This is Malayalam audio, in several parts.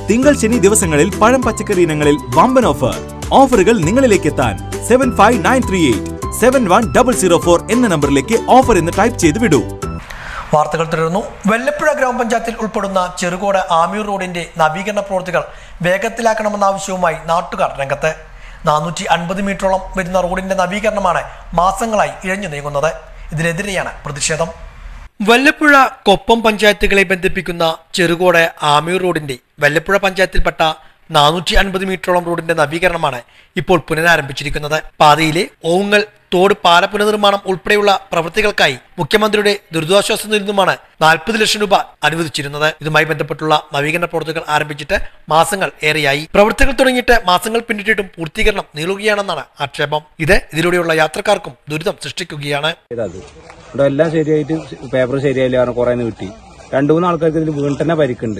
തിങ്കൾ ശനി ദിവസങ്ങളിൽ പഴം പച്ചക്കറി ഇനങ്ങളിൽ വമ്പൻ ഓഫർ ഓഫറുകൾ നിങ്ങളിലേക്ക് എത്താൻ seven five nine three eight seven one double zero four എന്ന നമ്പറിലേക്ക് ഓഫർ എന്ന് ടൈപ്പ് ചെയ്ത് വിടൂ വാർത്തകൾ തുടരുന്നു വെല്ലപ്പുഴ ഗ്രാമപഞ്ചായത്തിൽ ഉൾപ്പെടുന്ന ചെറുകോട് ആമീർ റോഡിന്റെ നവീകരണ പ്രവൃത്തികൾ വേഗത്തിലാക്കണമെന്ന ആവശ്യവുമായി നാട്ടുകാർ രംഗത്ത് നാനൂറ്റി അൻപത് മീറ്ററോളം വരുന്ന റോഡിന്റെ നവീകരണമാണ് മാസങ്ങളായി ഇഴഞ്ഞു നീങ്ങുന്നത് ഇതിനെതിരെയാണ് പ്രതിഷേധം വല്ലപ്പുഴ കൊപ്പം പഞ്ചായത്തുകളെ ബന്ധിപ്പിക്കുന്ന ചെറുകോട് ആമീർ റോഡിന്റെ വല്ലപ്പുഴ പഞ്ചായത്തിൽപ്പെട്ട നാനൂറ്റി അൻപത് മീറ്ററോളം റോഡിന്റെ നവീകരണമാണ് ഇപ്പോൾ പുനരാരംഭിച്ചിരിക്കുന്നത് പാതയിലെ ഓവുങ്ങൽ തോട് പാല പുനർനിർമ്മാണം ഉൾപ്പെടെയുള്ള പ്രവൃത്തികൾക്കായി മുഖ്യമന്ത്രിയുടെ ദുരിതാശ്വാസ നിധിയിൽ നിന്നുമാണ് നാൽപ്പത് ലക്ഷം രൂപ അനുവദിച്ചിരുന്നത് ഇതുമായി ബന്ധപ്പെട്ടുള്ള നവീകരണ പ്രവൃത്തികൾ ആരംഭിച്ചിട്ട് മാസങ്ങൾ ഏറെയായി പ്രവൃത്തികൾ തുടങ്ങിയിട്ട് മാസങ്ങൾ പിന്നിട്ടിട്ടും പൂർത്തീകരണം നീളുകയാണെന്നാണ് ആക്ഷേപം ഇത് ഇതിലൂടെയുള്ള യാത്രക്കാർക്കും ദുരിതം സൃഷ്ടിക്കുകയാണ് ചെയ്തത് ഇവിടെ എല്ലാം ശരിയായിട്ട് പേപ്പർ ശരിയായില്ല കാരണം കുറെ കിട്ടി രണ്ടു മൂന്ന് ആൾക്കാർക്ക് ഇതിൽ വീണ് തന്നെ പരിക്കുണ്ട്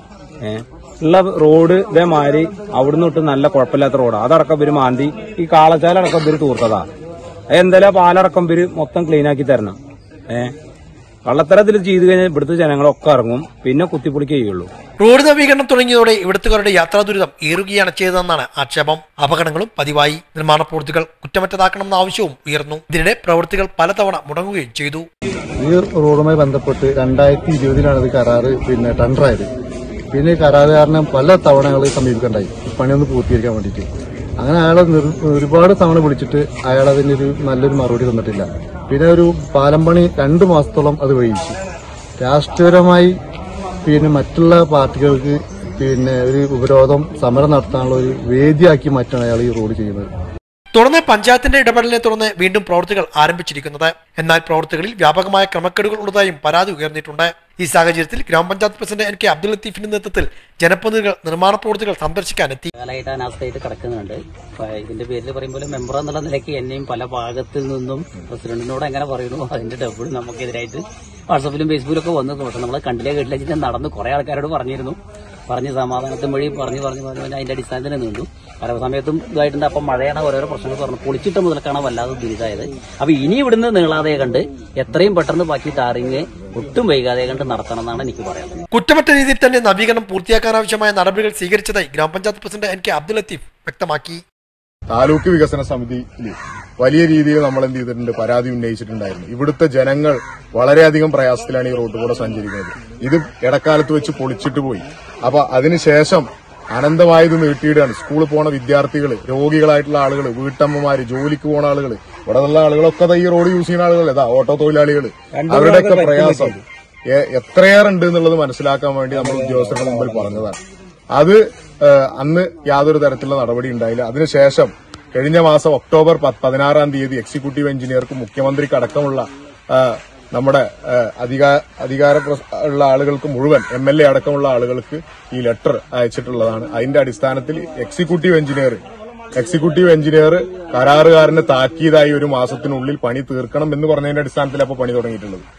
ഏഹ് ഉള്ള റോഡ് ഇതേമാതിരി അവിടുന്ന് തൊട്ട് നല്ല കുഴപ്പമില്ലാത്ത റോഡാണ് അതടക്കം ഇവര് മാന്തി ഈ കാളച്ചാലടക്കം ഇവര് തൂർത്തതാ എന്തായാലും പാലടക്കം ഇവര് മൊത്തം ക്ലീൻ ആക്കി തരണം ഏഹ് കള്ളത്തരത്തിൽ ചെയ്തു കഴിഞ്ഞാൽ ഇവിടുത്തെ ജനങ്ങളൊക്കെ ഇറങ്ങും പിന്നെ കുത്തിപ്പൊളിക്കേ ചെയ്യുള്ളൂ റോഡ് നവീകരണം തുടങ്ങിയതോടെ ഇവിടുത്തുകാരുടെ യാത്രാ ദുരിതം ഏറുകയാണ് ചെയ്തതെന്നാണ് ആക്ഷേപം അപകടങ്ങളും പതിവായി നിർമ്മാണ പ്രവൃത്തികൾ കുറ്റമറ്റതാക്കണമെന്ന ആവശ്യവും ഉയർന്നു ഇതിനിടെ പ്രവൃത്തികൾ പലതവണ മുടങ്ങുകയും ചെയ്തു ഈ റോഡുമായി ബന്ധപ്പെട്ട് രണ്ടായിരത്തി ഇരുപതിലാണ് ഇത് കരാറ് പിന്നെ ടെൻഡറായത് പിന്നെ ഈ കരാറുകാരനെ പല തവണകൾ സമീപിക്കണ്ടായി ഈ പണിയൊന്ന് പൂർത്തീകരിക്കാൻ വേണ്ടിയിട്ട് അങ്ങനെ അയാളെ നിർ- ഒരുപാട് തവണ വിളിച്ചിട്ട് അയാൾ അതിന് ഒരു നല്ലൊരു മറുപടി തന്നിട്ടില്ല പിന്നെ ഒരു പാലം പണി രണ്ടു മാസത്തോളം അത് വൈകിച്ചു രാഷ്ട്രീയപരമായി പിന്നെ മറ്റുള്ള പാർട്ടികൾക്ക് പിന്നെ ഒരു ഉപരോധം സമരം നടത്താനുള്ള ഒരു വേദിയാക്കി മാറ്റാണ് അയാൾ ഈ റോഡ് ചെയ്യുന്നത് തുടർന്ന് പഞ്ചായത്തിന്റെ ഇടപെടലിനെ തുടർന്ന് വീണ്ടും പ്രവൃത്തികൾ ആരംഭിച്ചിരിക്കുന്നത് എന്നാൽ പ്രവൃത്തികളിൽ വ്യാപകമായ ക്രമക്കേടുകൾ ഉള്ളതായും പരാതി ഉയർന്നിട്ടുണ്ട് ഈ സാഹചര്യത്തിൽ ഗ്രാമപഞ്ചായത്ത് പ്രസിഡന്റ് എൻ കെ അബ്ദുൽ ലത്തീഫിന്റെ നേതൃത്വത്തിൽ ജനപ്രതിനിധികൾ നിർമ്മാണ പ്രവൃത്തികൾ സന്ദർശിക്കാനെത്തി കാലമായിട്ട് അനാസ്ഥയായിട്ട് കിടക്കുന്നുണ്ട് അപ്പൊ ഇതിന്റെ പേരിൽ പറയുമ്പോൾ മെമ്പർ എന്നുള്ള നിലയ്ക്ക് എന്നെയും പല ഭാഗത്തിൽ നിന്നും പ്രസിഡന്റിനോട് എങ്ങനെ പറയുന്നു അതിന്റെ ഡബിൾ നമുക്കെതിരായിട്ട് വാട്സപ്പിലും ഫേസ്ബുക്കിലും ഒക്കെ വന്നു പക്ഷെ നമ്മൾ കണ്ടില്ലേ കേട്ടില്ല വെച്ചിട്ട് നടന്ന് കുറെ ആൾക്കാരോട് പറഞ്ഞിരുന്നു പറഞ്ഞ് സമാധാനത്തിന് വഴി പറഞ്ഞു പറഞ്ഞു പറഞ്ഞു പറഞ്ഞ് അതിന്റെ അടിസ്ഥാനത്തിൽ നിന്നു പല സമയത്തും ഇതായിട്ടുണ്ട് അപ്പം മഴയാണ് ഓരോരോ പ്രശ്നങ്ങൾ പറഞ്ഞു പൊളിച്ചിട്ട മുതൽക്കാണ് വല്ലാതെ ദുരിതമായത് അപ്പൊ ഇനി ഇവിടുന്ന് നീളാതെ കണ്ട് എത്രയും പെട്ടെന്ന് ബാക്കി ടാറിങ് ഒട്ടും വൈകാതെ കണ്ട് നടത്തണം എന്നാണ് എനിക്ക് പറയാനുള്ളത് കുറ്റമറ്റ രീതിയിൽ തന്നെ നവീകരണം പൂർത്തിയാക്കാനാവശ്യമായ നടപടികൾ സ്വീകരിച്ചതായി ഗ്രാമപഞ്ചായത്ത് president N K Abdul Latheef വ്യക്തമാക്കി താലൂക്ക് വികസന സമിതിയിൽ വലിയ രീതിയിൽ നമ്മൾ എന്ത് ചെയ്തിട്ടുണ്ട് പരാതി ഉന്നയിച്ചിട്ടുണ്ടായിരുന്നു ഇവിടുത്തെ ജനങ്ങൾ വളരെയധികം പ്രയാസത്തിലാണ് ഈ റോഡ് കൂടെ സഞ്ചരിക്കുന്നത് ഇത് ഇടക്കാലത്ത് വെച്ച് പൊളിച്ചിട്ട് പോയി അപ്പൊ അതിനുശേഷം അനന്തമായത് നീട്ടിയിടുകയാണ് സ്കൂളിൽ പോണ വിദ്യാർത്ഥികൾ രോഗികളായിട്ടുള്ള ആളുകൾ വീട്ടമ്മമാര് ജോലിക്ക് പോണ ആളുകൾ ഇവിടെ ഉള്ള ആളുകളൊക്കെ ദാ ഈ റോഡ് യൂസ് ചെയ്യുന്ന ആളുകൾ ഇതാ ഓട്ടോ തൊഴിലാളികൾ അവരുടെയൊക്കെ പ്രയാസം എ- എത്രയേറെ ഉണ്ട് എന്നുള്ളത് മനസ്സിലാക്കാൻ വേണ്ടി നമ്മൾ ഉദ്യോഗസ്ഥരുടെ മുമ്പിൽ പറഞ്ഞതാണ് അത് ഏഹ്, അന്ന് യാതൊരു തരത്തിലുള്ള നടപടി ഉണ്ടായില്ല അതിനുശേഷം കഴിഞ്ഞ മാസം ഒക്ടോബർ പത്ത് പതിനാറാം തീയതി എക്സിക്യൂട്ടീവ് എഞ്ചിനീയർക്കും മുഖ്യമന്ത്രിക്ക് അടക്കമുള്ള ഏഹ്, നമ്മുടെ ഏഹ്, അധികാ- അധികാര പ്രസ്- ഉള്ള ആളുകൾക്ക് മുഴുവൻ എം എൽ എ അടക്കമുള്ള ആളുകൾക്ക് ഈ ലെറ്റർ അയച്ചിട്ടുള്ളതാണ് അതിന്റെ അടിസ്ഥാനത്തിൽ എക്സിക്യൂട്ടീവ് എഞ്ചിനീയർ എക്സിക്യൂട്ടീവ് എഞ്ചിനീയർ കരാറുകാരന് താക്കീതായി ഒരു മാസത്തിനുള്ളിൽ പണി തീർക്കണം എന്ന് പറഞ്ഞതിന്റെ അടിസ്ഥാനത്തിൽ അപ്പോൾ പണി തുടങ്ങിയിട്ടുള്ളത്